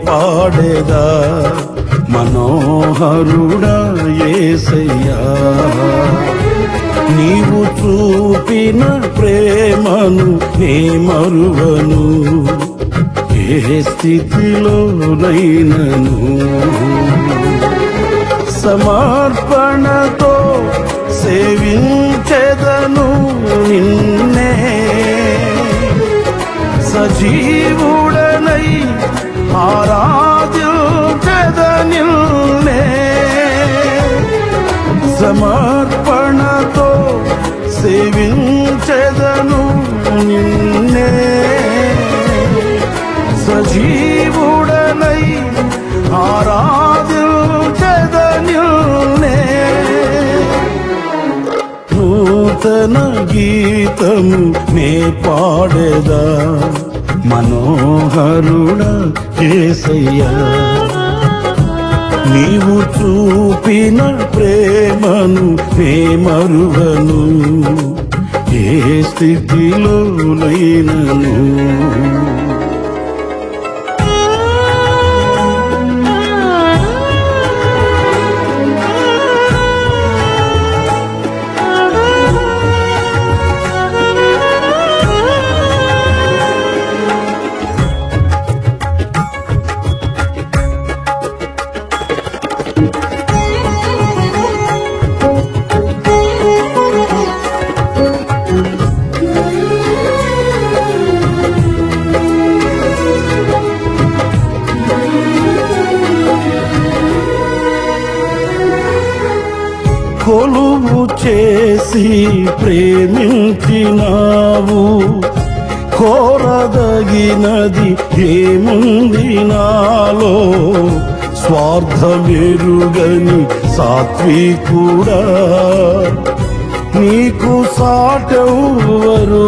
పాడేదా మనోహరుడా ఏసయ్యా నీవు చూపిన ప్రేమను నే మరువను ఏ స్థితిలోనైనను సమర్పణతో సేవించెదను నిన్నే సజీవుడనై ఆరాధ్యుడనిల్నే సమర్పణతో సేవించెదను నిన్నే సజీవుడనై ఆరాధ్యుడనిల్నే నూతన గీతము నే పాడేదా మనోహరుడ ఏసయ్యా నీవు చూపిన ప్రేమను నే మరువను ఏ స్థితిలోనైనను కొలువు చేసి ప్రేమించినావు కోరదగినది ఏముంది నాలో స్వార్థమెరుగని సాత్వికుడా నీకు సాటెవ్వరు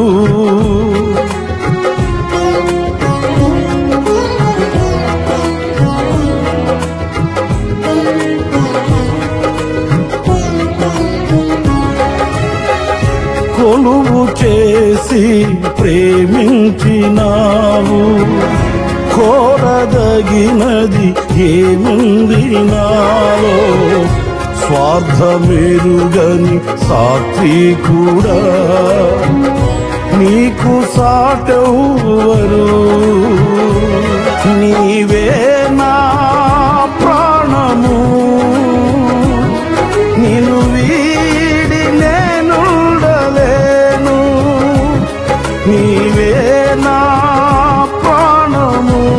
కొలువు చేసి ప్రేమించినావు కోరదగినది ఏముంది నాలో స్వార్థమెరుగని సాత్వికుడా నీకు సాటెవ్వరు నీవే నా ప్రాణము నిన్ను వీడి నేనుండలేను నీవే నా ప్రాణము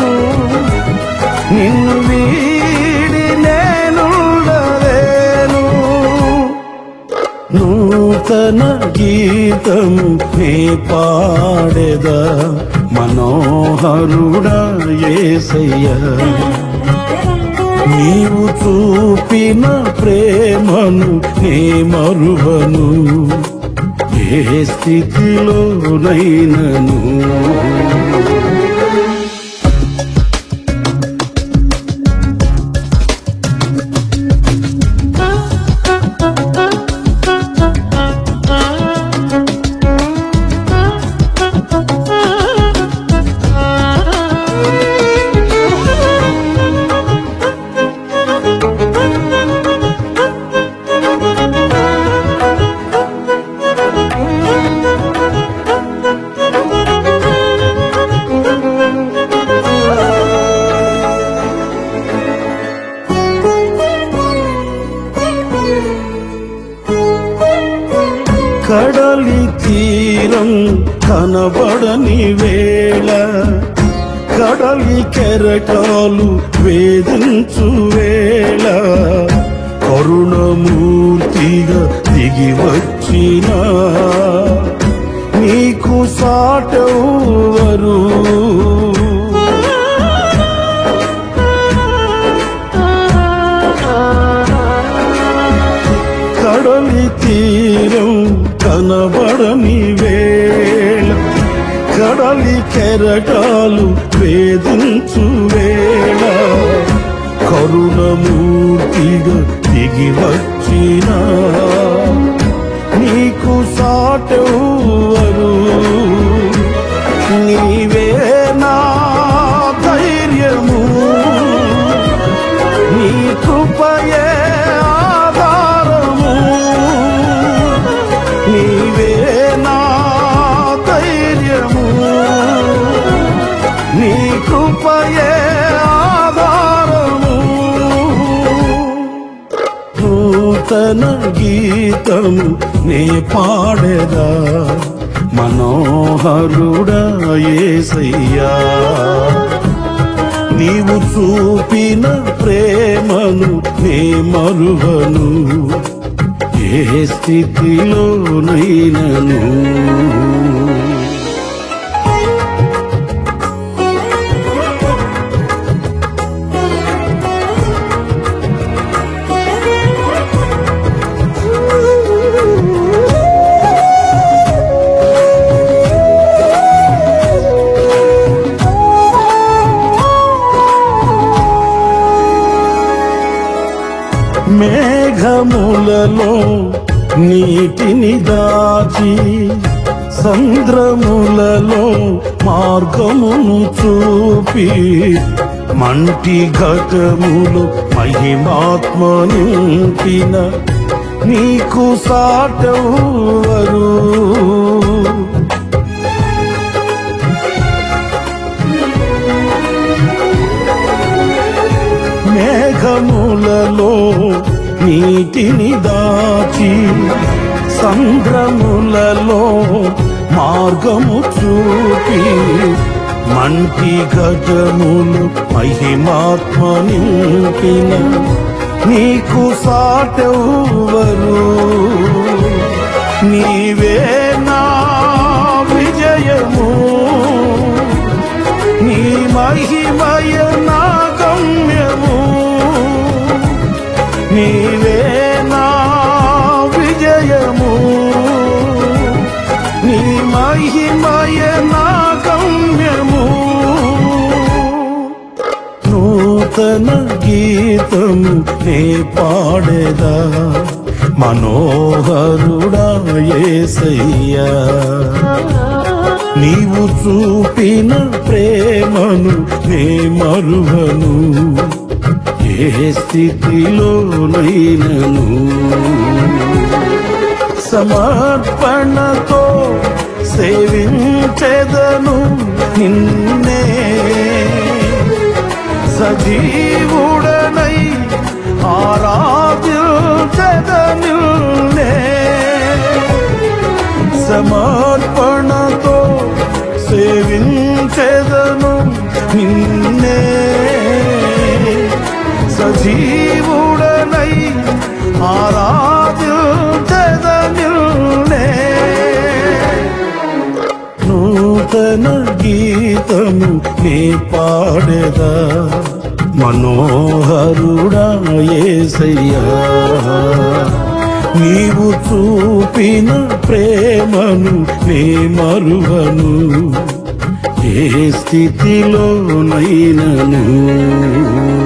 నిన్ను వీడి నేనుండలేను నూతన గీతము నే పాడేదా మనోహరుడా ఏసయ్యా నీవు చూపిన ప్రేమను నే మరువను ఏ స్థితిలోనైనను కడలి తీరం కనబడని వేళ కడలి కెరటాలు వేధించు వేళ కరుణమూర్తిగా దిగి వచ్చిన నీకు సాటెవ్వరు కడలి తీరం కనబడని వేళ కడలి కెరటాలు వేధించు వేళ కరుణమూర్తిగా దిగి వచ్చిన నీకు సాటెవ్వరు నీవే నా ధైర్య నూతన గీతము నే పాడెదా మనోహరుడా యేసయ్యా నీవు చూపిన ప్రేమను నే మరువను ఏ స్థితిలోనైనను మేఘములలో నీటిని దాచి సంద్రములలో మార్గమును చూపి మంటి ఘటములు మహిమాత్మ నింపిన నీకు సాటవరు మేఘములలో నీటిని దాచి సంద్రములలో మార్గము చూపి మంటి గజములు మహిమాత్మ నింపిన నీకు సాటెవ్వరు నీవే నా విజయము నీ మహిమయ నా గమ్యము నీవే నా విజయము నీ మహిమయ నా గమ్యము నూతన గీతము నే పాడేదా మనోహరుడా యేసయ్యా నీవు చూపిన ప్రేమను నే మరువను ఏ స్థితిలోనైనను సమర్పణతో సేవించెదను నిన్నే సజీవుడనై ఆరాధ్యుడనిల్నే సమర్పణతో సేవించెదను నిన్నే సజీవుడనై ఆరాధ్యుడనిల్నే నూతన గీతము నే పాడెదా మనోహరుడా యేసయ్యా నీవు చూపిన ప్రేమను నే మరువను ఏ స్థితిలోనైనను